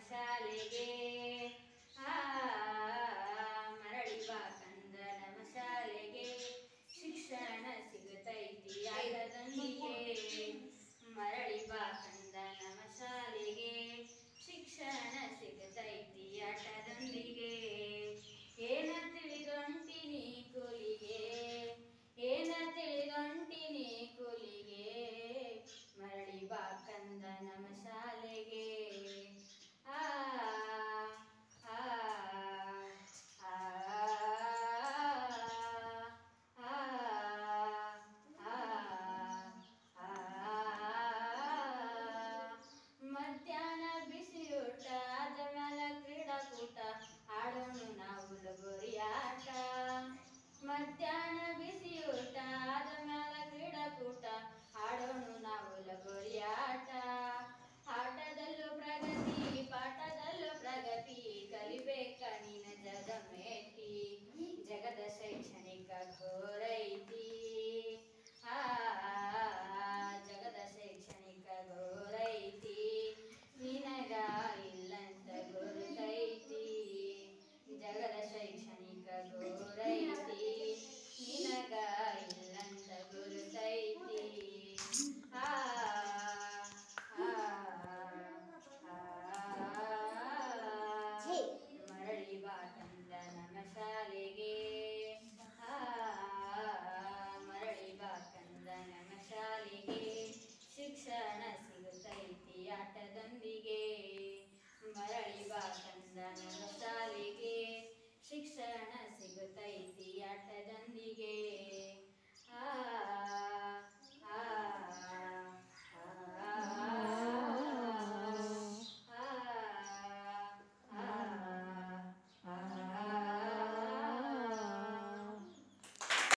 ಶಾಲೆಗೆ ಆ ಮರಳಿ ಬಾ ಕಂದ ನಮ್ಮ ಶಾಲೆಗೆ ಶಿಕ್ಷಣ ಸಿಗುತ್ತೈತಿ ಆಟದೊಂದಿಗೆ ಮರಳಿ ಬಾ ಕಂದ ನಮ್ಮ ಶಾಲೆಗೆ ಶಿಕ್ಷಣ ಸಿಗುತ್ತೈತಿ ಆಟದೊಂದಿಗೆ ಏನ ತಿಳಿದೊಂಟಿನಿ ಕೂಲಿಗೆ ಏನ ತಿಳಿದೊಂಟಿನಿ ಕೂಲಿಗೆ ಮರಳಿ ಬಾ ಕಂದ ನಮ್ಮ ಶಾಲೆಗೆ ಆ ಆ ಆ ಆ ಮಧ್ಯಾಹ್ನ ಬಿಸಿಯೂಟ ಆದ ಮ್ಯಾಲ ಕ್ರೀಡಾಕೂಟ ಆಡೋಣ ನಾವು ಲಗೋರಿ ಆಟ ಮಧ್ಯಾಹ್ನ ಬಿಸಿ